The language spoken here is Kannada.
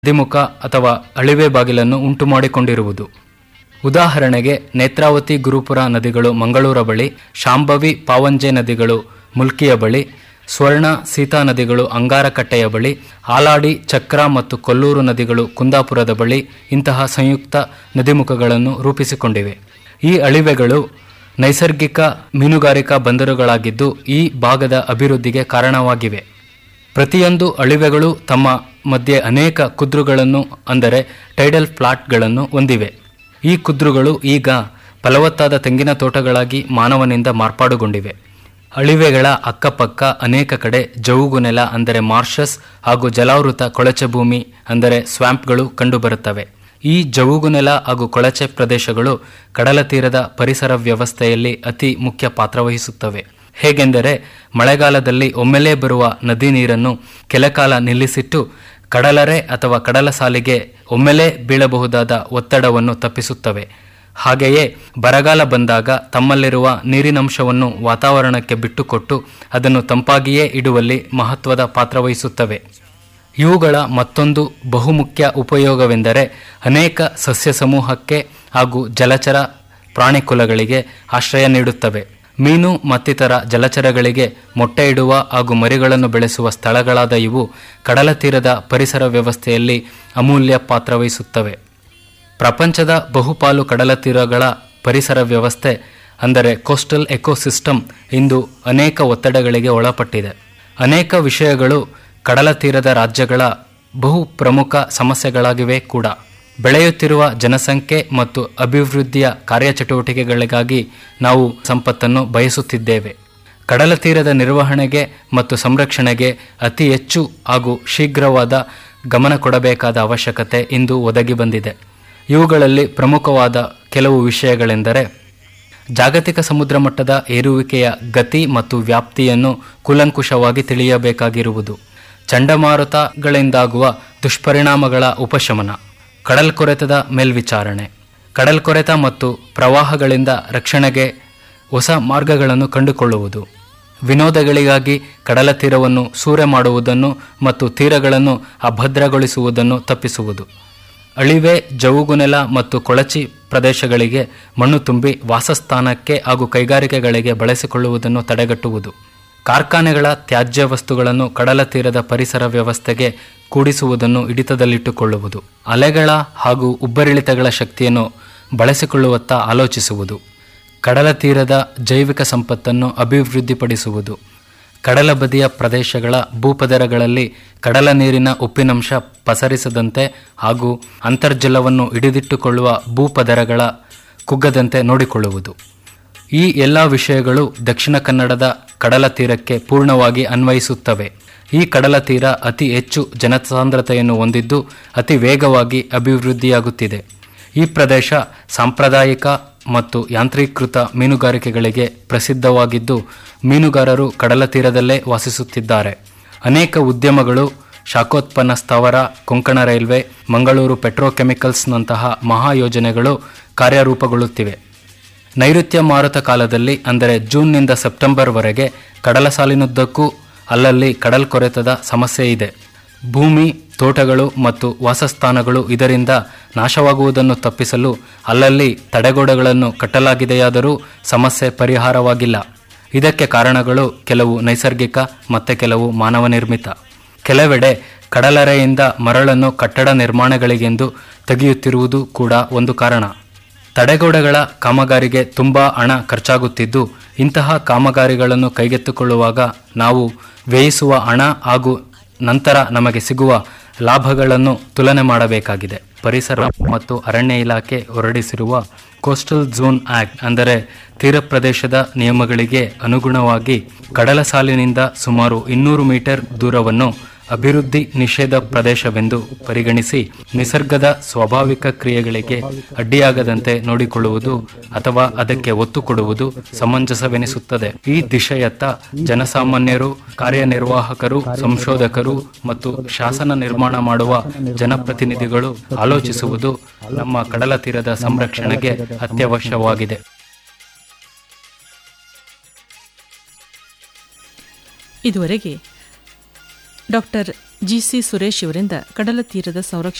ನದಿಮುಖ ಅಥವಾ ಅಳಿವೆ ಬಾಗಿಲನ್ನು ಉಂಟುಮಾಡಿಕೊಂಡಿರುವುದು ಉದಾಹರಣೆಗೆ ನೇತ್ರಾವತಿ ಗುರುಪುರ ನದಿಗಳು ಮಂಗಳೂರ ಬಳಿ ಶಾಂಭವಿ ಪಾವಂಜೆ ನದಿಗಳು ಮುಲ್ಕಿಯ ಬಳಿ ಸ್ವರ್ಣ ಸೀತಾ ನದಿಗಳು ಅಂಗಾರಕಟ್ಟೆಯ ಬಳಿ ಆಲಾಡಿ ಚಕ್ರ ಮತ್ತು ಕೊಲ್ಲೂರು ನದಿಗಳು ಕುಂದಾಪುರದ ಬಳಿ ಇಂತಹ ಸಂಯುಕ್ತ ನದಿಮುಖಗಳನ್ನು ರೂಪಿಸಿಕೊಂಡಿವೆ ಈ ಅಳಿವೆಗಳು ನೈಸರ್ಗಿಕ ಮೀನುಗಾರಿಕಾ ಬಂದರುಗಳಾಗಿದ್ದು ಈ ಭಾಗದ ಅಭಿವೃದ್ಧಿಗೆ ಕಾರಣವಾಗಿವೆ ಪ್ರತಿಯೊಂದು ಅಳಿವೆಗಳು ತಮ್ಮ ಮಧ್ಯೆ ಅನೇಕ ಕುದ್ರುಗಳನ್ನು ಅಂದರೆ ಟೈಡಲ್ ಫ್ಲಾಟ್ಗಳನ್ನು ಹೊಂದಿವೆ ಈ ಕುದ್ರುಗಳು ಈಗ ಫಲವತ್ತಾದ ತೆಂಗಿನ ತೋಟಗಳಾಗಿ ಮಾನವನಿಂದ ಮಾರ್ಪಾಡುಗೊಂಡಿವೆ ಅಳಿವೆಗಳ ಅಕ್ಕಪಕ್ಕ ಅನೇಕ ಕಡೆ ಜವುಗುನೆಲ ಅಂದರೆ ಮಾರ್ಷಸ್ ಹಾಗೂ ಜಲಾವೃತ ಕೊಳಚೆ ಭೂಮಿ ಅಂದರೆ ಸ್ವ್ಯಾಂಪ್ಗಳು ಕಂಡುಬರುತ್ತವೆ ಈ ಜವುಗುನೆಲ ಹಾಗೂ ಕೊಳಚೆ ಪ್ರದೇಶಗಳು ಕಡಲ ತೀರದ ಪರಿಸರ ವ್ಯವಸ್ಥೆಯಲ್ಲಿ ಅತಿ ಮುಖ್ಯ ಪಾತ್ರವಹಿಸುತ್ತವೆ ಹೇಗೆಂದರೆ ಮಳೆಗಾಲದಲ್ಲಿ ಒಮ್ಮೆಲೇ ಬರುವ ನದಿ ನೀರನ್ನು ಕೆಲಕಾಲ ನಿಲ್ಲಿಸಿಟ್ಟು ಕಡಲರೆ ಅಥವಾ ಕಡಲ ಸಾಲಿಗೆ ಒಮ್ಮೆಲೇ ಬೀಳಬಹುದಾದ ಒತ್ತಡವನ್ನು ತಪ್ಪಿಸುತ್ತವೆ ಹಾಗೆಯೇ ಬರಗಾಲ ಬಂದಾಗ ತಮ್ಮಲ್ಲಿರುವ ನೀರಿನಂಶವನ್ನು ವಾತಾವರಣಕ್ಕೆ ಬಿಟ್ಟುಕೊಟ್ಟು ಅದನ್ನು ತಂಪಾಗಿಯೇ ಇಡುವಲ್ಲಿ ಮಹತ್ವದ ಪಾತ್ರವಹಿಸುತ್ತವೆ ಇವುಗಳ ಮತ್ತೊಂದು ಬಹುಮುಖ್ಯ ಉಪಯೋಗವೆಂದರೆ ಅನೇಕ ಸಸ್ಯ ಸಮೂಹಕ್ಕೆ ಹಾಗೂ ಜಲಚರ ಪ್ರಾಣಿಕುಲಗಳಿಗೆ ಆಶ್ರಯ ನೀಡುತ್ತವೆ ಮೀನು ಮತ್ತಿತರ ಜಲಚರಗಳಿಗೆ ಮೊಟ್ಟೆ ಇಡುವ ಹಾಗೂ ಮರಿಗಳನ್ನು ಬೆಳೆಸುವ ಸ್ಥಳಗಳಾದ ಇವು ಕಡಲ ತೀರದ ಪರಿಸರ ವ್ಯವಸ್ಥೆಯಲ್ಲಿ ಅಮೂಲ್ಯ ಪಾತ್ರವಹಿಸುತ್ತವೆ ಪ್ರಪಂಚದ ಬಹುಪಾಲು ಕಡಲ ತೀರಗಳ ಪರಿಸರ ವ್ಯವಸ್ಥೆ ಅಂದರೆ ಕೋಸ್ಟಲ್ ಎಕೋಸಿಸ್ಟಮ್ ಇಂದು ಅನೇಕ ಒತ್ತಡಗಳಿಗೆ ಒಳಪಟ್ಟಿದೆ ಅನೇಕ ವಿಷಯಗಳು ಕಡಲ ತೀರದ ರಾಜ್ಯಗಳ ಬಹು ಪ್ರಮುಖ ಸಮಸ್ಯೆಗಳಾಗಿವೆ ಕೂಡ ಬೆಳೆಯುತ್ತಿರುವ ಜನಸಂಖ್ಯೆ ಮತ್ತು ಅಭಿವೃದ್ಧಿಯ ಕಾರ್ಯಚಟುವಟಿಕೆಗಳಿಗಾಗಿ ನಾವು ಸಂಪತ್ತನ್ನು ಬಯಸುತ್ತಿದ್ದೇವೆ ಕಡಲ ತೀರದ ನಿರ್ವಹಣೆಗೆ ಮತ್ತು ಸಂರಕ್ಷಣೆಗೆ ಅತಿ ಹೆಚ್ಚು ಹಾಗೂ ಶೀಘ್ರವಾದ ಗಮನ ಕೊಡಬೇಕಾದ ಅವಶ್ಯಕತೆ ಇಂದು ಒದಗಿ ಬಂದಿದೆ ಇವುಗಳಲ್ಲಿ ಪ್ರಮುಖವಾದ ಕೆಲವು ವಿಷಯಗಳೆಂದರೆ ಜಾಗತಿಕ ಸಮುದ್ರ ಮಟ್ಟದ ಏರುವಿಕೆಯ ಗತಿ ಮತ್ತು ವ್ಯಾಪ್ತಿಯನ್ನು ಕೂಲಂಕುಷವಾಗಿ ತಿಳಿಯಬೇಕಾಗಿರುವುದು ಚಂಡಮಾರುತಗಳಿಂದಾಗುವ ದುಷ್ಪರಿಣಾಮಗಳ ಉಪಶಮನ ಕಡಲ್ಕೊರೆತದ ಮೇಲ್ವಿಚಾರಣೆ ಕಡಲ್ಕೊರೆತ ಮತ್ತು ಪ್ರವಾಹಗಳಿಂದ ರಕ್ಷಣೆಗೆ ಹೊಸ ಮಾರ್ಗಗಳನ್ನು ಕಂಡುಕೊಳ್ಳುವುದು ವಿನೋದಗಳಿಗಾಗಿ ಕಡಲ ತೀರವನ್ನು ಸೂರೆ ಮಾಡುವುದನ್ನು ಮತ್ತು ತೀರಗಳನ್ನು ಅಭದ್ರಗೊಳಿಸುವುದನ್ನು ತಪ್ಪಿಸುವುದು ಅಳಿವೆ ಜವುಗುನೆಲ ಮತ್ತು ಕೊಳಚಿ ಪ್ರದೇಶಗಳಿಗೆ ಮಣ್ಣು ತುಂಬಿ ವಾಸಸ್ಥಾನಕ್ಕೆ ಹಾಗೂ ಕೈಗಾರಿಕೆಗಳಿಗೆ ಬಳಸಿಕೊಳ್ಳುವುದನ್ನು ತಡೆಗಟ್ಟುವುದು ಕಾರ್ಖಾನೆಗಳ ತ್ಯಾಜ್ಯ ವಸ್ತುಗಳನ್ನು ಕಡಲ ತೀರದ ಪರಿಸರ ವ್ಯವಸ್ಥೆಗೆ ಕೂಡಿಸುವುದನ್ನು ಹಿಡಿತದಲ್ಲಿಟ್ಟುಕೊಳ್ಳುವುದು ಅಲೆಗಳ ಹಾಗೂ ಉಬ್ಬರಿಳಿತಗಳ ಶಕ್ತಿಯನ್ನು ಬಳಸಿಕೊಳ್ಳುವತ್ತ ಆಲೋಚಿಸುವುದು ಕಡಲ ತೀರದ ಜೈವಿಕ ಸಂಪತ್ತನ್ನು ಅಭಿವೃದ್ಧಿಪಡಿಸುವುದು ಕಡಲ ಬದಿಯ ಪ್ರದೇಶಗಳ ಭೂಪದರಗಳಲ್ಲಿ ಕಡಲ ನೀರಿನ ಉಪ್ಪಿನಂಶ ಪಸರಿಸದಂತೆ ಹಾಗೂ ಅಂತರ್ಜಲವನ್ನು ಹಿಡಿದಿಟ್ಟುಕೊಳ್ಳುವ ಭೂಪದರಗಳ ಕುಗ್ಗದಂತೆ ನೋಡಿಕೊಳ್ಳುವುದು ಈ ಎಲ್ಲ ವಿಷಯಗಳು ದಕ್ಷಿಣ ಕನ್ನಡದ ಕಡಲ ತೀರಕ್ಕೆ ಪೂರ್ಣವಾಗಿ ಅನ್ವಯಿಸುತ್ತವೆ ಈ ಕಡಲ ತೀರ ಅತಿ ಹೆಚ್ಚು ಜನಸಾಂದ್ರತೆಯನ್ನು ಹೊಂದಿದ್ದು ಅತಿ ವೇಗವಾಗಿ ಅಭಿವೃದ್ಧಿಯಾಗುತ್ತಿದೆ ಈ ಪ್ರದೇಶ ಸಾಂಪ್ರದಾಯಿಕ ಮತ್ತು ಯಾಂತ್ರೀಕೃತ ಮೀನುಗಾರಿಕೆಗಳಿಗೆ ಪ್ರಸಿದ್ಧವಾಗಿದ್ದು ಮೀನುಗಾರರು ಕಡಲ ತೀರದಲ್ಲೇ ವಾಸಿಸುತ್ತಿದ್ದಾರೆ ಅನೇಕ ಉದ್ಯಮಗಳು ಶಾಖೋತ್ಪನ್ನ ಸ್ಥಾವರ ಕೊಂಕಣ ರೈಲ್ವೆ ಮಂಗಳೂರು ಪೆಟ್ರೋಕೆಮಿಕಲ್ಸ್ನಂತಹ ಮಹಾಯೋಜನೆಗಳು ಕಾರ್ಯರೂಪಗೊಳ್ಳುತ್ತಿವೆ ನೈಋತ್ಯ ಮಾರುತ ಕಾಲದಲ್ಲಿ ಅಂದರೆ ಜೂನ್ನಿಂದ ಸೆಪ್ಟೆಂಬರ್ವರೆಗೆ ಕಡಲ ಸಾಲಿನುದ್ದಕ್ಕೂ ಅಲ್ಲಲ್ಲಿ ಕಡಲ್ಕೊರೆತದ ಸಮಸ್ಯೆ ಇದೆ ಭೂಮಿ ತೋಟಗಳು ಮತ್ತು ವಾಸಸ್ಥಾನಗಳು ಇದರಿಂದ ನಾಶವಾಗುವುದನ್ನು ತಪ್ಪಿಸಲು ಅಲ್ಲಲ್ಲಿ ತಡೆಗೋಡೆಗಳನ್ನು ಕಟ್ಟಲಾಗಿದೆಯಾದರೂ ಸಮಸ್ಯೆ ಪರಿಹಾರವಾಗಿಲ್ಲ ಇದಕ್ಕೆ ಕಾರಣಗಳು ಕೆಲವು ನೈಸರ್ಗಿಕ ಮತ್ತು ಕೆಲವು ಮಾನವ ನಿರ್ಮಿತ ಕೆಲವೆಡೆ ಕಡಲರೆಯಿಂದ ಮರಳನ್ನು ಕಟ್ಟಡ ನಿರ್ಮಾಣಗಳಿಗೆಂದು ತೆಗೆಯುತ್ತಿರುವುದು ಕೂಡ ಒಂದು ಕಾರಣ ತಡೆಗೋಡೆಗಳ ಕಾಮಗಾರಿಗೆ ತುಂಬ ಹಣ ಖರ್ಚಾಗುತ್ತಿದ್ದು ಇಂತಹ ಕಾಮಗಾರಿಗಳನ್ನು ಕೈಗೆತ್ತಿಕೊಳ್ಳುವಾಗ ನಾವು ವ್ಯಯಿಸುವ ಹಣ ಹಾಗೂ ನಂತರ ನಮಗೆ ಸಿಗುವ ಲಾಭಗಳನ್ನು ತುಲನೆ ಮಾಡಬೇಕಾಗಿದೆ ಪರಿಸರ ಮತ್ತು ಅರಣ್ಯ ಇಲಾಖೆ ಹೊರಡಿಸಿರುವ ಕೋಸ್ಟಲ್ ಝೋನ್ ಆಕ್ಟ್ ಅಂದರೆ ತೀರ ಪ್ರದೇಶದ ನಿಯಮಗಳಿಗೆ ಅನುಗುಣವಾಗಿ ಕಡಲ ಸಾಲಿನಿಂದ ಸುಮಾರು ಇನ್ನೂರು ಮೀಟರ್ ದೂರವನ್ನು ಅಭಿವೃದ್ಧಿ ನಿಷೇಧ ಪ್ರದೇಶವೆಂದು ಪರಿಗಣಿಸಿ ನಿಸರ್ಗದ ಸ್ವಾಭಾವಿಕ ಕ್ರಿಯೆಗಳಿಗೆ ಅಡ್ಡಿಯಾಗದಂತೆ ನೋಡಿಕೊಳ್ಳುವುದು ಅಥವಾ ಅದಕ್ಕೆ ಒತ್ತು ಕೊಡುವುದು ಸಮಂಜಸವೆನಿಸುತ್ತದೆ ಈ ದಿಶೆಯತ್ತ ಜನಸಾಮಾನ್ಯರು ಕಾರ್ಯನಿರ್ವಾಹಕರು ಸಂಶೋಧಕರು ಮತ್ತು ಶಾಸನ ನಿರ್ಮಾಣ ಮಾಡುವ ಜನಪ್ರತಿನಿಧಿಗಳು ಆಲೋಚಿಸುವುದು ನಮ್ಮ ಕಡಲ ತೀರದ ಸಂರಕ್ಷಣೆಗೆ ಅತ್ಯವಶ್ಯವಾಗಿದೆ ಇದುವರೆಗೆ ಡಾಕ್ಟರ್ ಜಿ ಸಿ ಸುರೇಶ್ ಇವರಿಂದ ಕಡಲ ತೀರದ ಸಂರಕ್ಷಣೆ